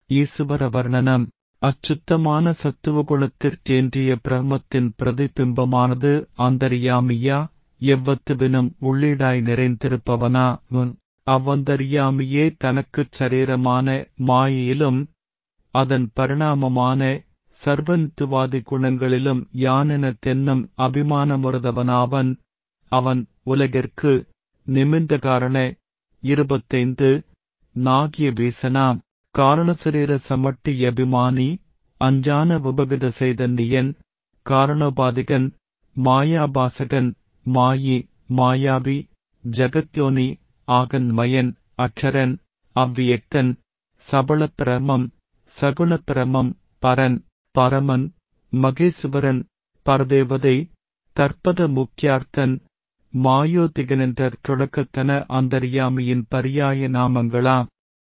ஈசுவர வர்ணனம் அச்சுத்தமான சத்துவகுணத்திற்கேன்றிய பிரம்மத்தின் பிரதிபிம்பமானது அந்தரியாமியா எவ்வத்துவினும் உள்ளீடாய் நிறைந்திருப்பவனா உன் அவ்வந்தரியாமியே தனக்குச் சரீரமான மாயையிலும் அதன் பரிணாமமான சர்வந்துவாதி குணங்களிலும் யானென தென்னும் அபிமானமுறதவனாவன் அவன் உலகிற்கு நிமிந்த காரண இருபத்தைந்து நாகிய வீசனாம் காரணசரீர சமட்டி அபிமானி அஞ்சான உபகித செய்தன்னியன் காரணோபாதிகன் மாயாபாசகன் மாயி மாயாவி ஜகத்யோனி ஆகன்மயன் அக்ஷரன் அவ்வியக்தன் சபளப்பிரமம் சகுணப்பிரமம் பரன் பரமன் மகேசுவரன் பரதேவதை தற்பத முக்கியார்த்தன் மாயோதிகனென்ற தொடக்கத்தன அந்தர்யாமியின் பரியாய நாமங்களாம்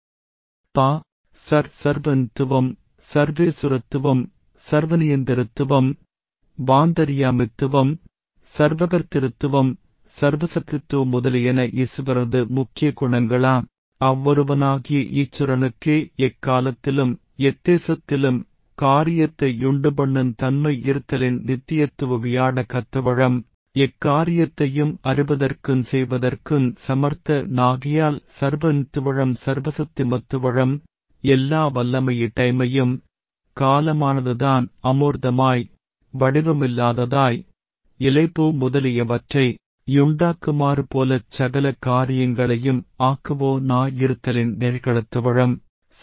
பா சர் சர்வந்துவம் சர்வேசுரத்துவம் சர்வனியந்திரத்துவம் வாந்தரியாமித்துவம் சர்வகர்த்திருத்துவம் சர்வசக்தித்துவம் முதலியன ஈஸ்வரது முக்கிய குணங்களாம் அவ்வொருவனாகிய ஈச்சுரனுக்கு எக்காலத்திலும் எத்தேசத்திலும் காரியத்தை யுண்டு பண்ணும் தன்மை இருத்தலின் நித்தியத்துவ வியாட கத்தவழம் எக்காரியத்தையும் அறிவதற்கும் செய்வதற்கும் சமர்த்த நாகியால் சர்வந்துவழம் சர்வசத்திமத்துவழம் எல்லா வல்லமையிட்டைமையும் காலமானதுதான் அமூர்தமாய் வடிவமில்லாததாய் இலைப்பூ முதலியவற்றை யுண்டாக்குமாறு போலச் சகல காரியங்களையும் ஆக்குவோ நாயிருத்தலின் நெறிகளத்துவழம்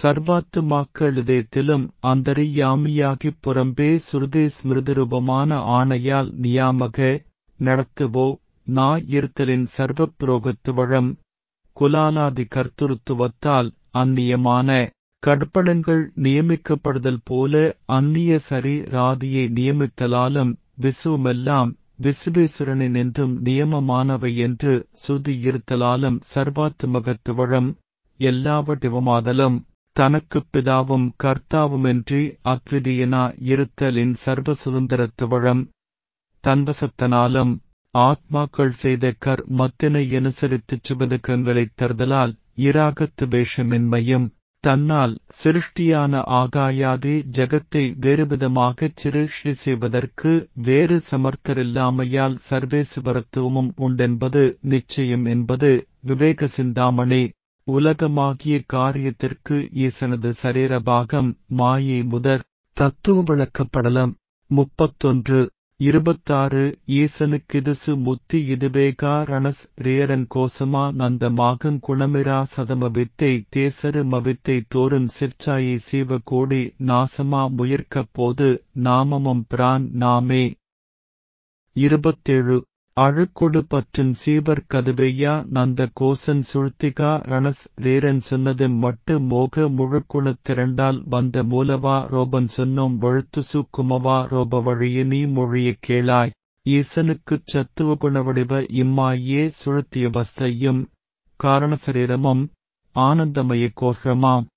சர்வாத்துமாக்களிதயத்திலும் அந்தரியாமியாகிப் புறம்பே சுருதி ஸ்மிருதிரூபமான ஆணையால் நியாமக நடத்துவோ நாயிருத்தலின் சர்வ புரோகத்துவழம் குலாலாதி கர்த்துருத்துவத்தால் அந்நியமான கற்படங்கள் நியமிக்கப்படுதல் போல அந்நிய சரி ராதியை நியமித்தலாலும் விசுவமெல்லாம் விசுவேசுரனின் என்றும் நியமமானவை என்று சுதி இருத்தலாலும் சர்வாத்துமகத்துவழம் எல்லாவடிவமாதலும் தனக்குப் பிதாவும் கர்த்தாவுமின்றி அத்விதியனா இருத்தலின் சர்வ சுதந்திரத்துவழம் தன்வசத்தனாலும் ஆத்மாக்கள் செய்த கர் மத்தினை அனுசரித்துச் சுபதுக்கங்களைத் தருதலால் இராகத்து வேஷமின்மையும் தன்னால் சிருஷ்டியான ஆகாயாதி ஜகத்தை வேறுவிதமாகச் சிருஷ்டி செய்வதற்கு வேறு சமர்த்தரில்லாமையால் சர்வேசுவரத்துவமும் உண்டென்பது நிச்சயம் என்பது விவேக சிந்தாமணி உலகமாகிய காரியத்திற்கு ஈசனது சரீரபாகம் மாயை முதற் தத்துவ விளக்கப்படலம் முப்பத்தொன்று இருபத்தாறு ஈசனுக்கிதுசு முத்தி இதுவேகாரணஸ் ரேரன் கோசமா நந்தமாகங் குணமிரா சதம வித்தை தேசரு மவித்தை தோறும் சிற்சாயை சீவ கோடி நாசமா முயற்கப் போது நாமமும் பிரான் நாமே இருபத்தேழு அழுக்கொடு பற்றின் சீவர் கதுவையா நந்த கோசன் சுழ்த்திகா ரணஸ் ரேரன் சொன்னது மட்டு மோக முழுக்குணத் திரண்டால் வந்த மூலவா ரோபன் சொன்னோம் வழுத்து சூக்குமவா ரோப வழிய நீ மொழிய கேளாய் ஈசனுக்குச் சத்துவ குணவடிவ இம்மாயே சுழத்திய வஸ்தையும் காரணசரீரமும் ஆனந்தமய கோஷமாம்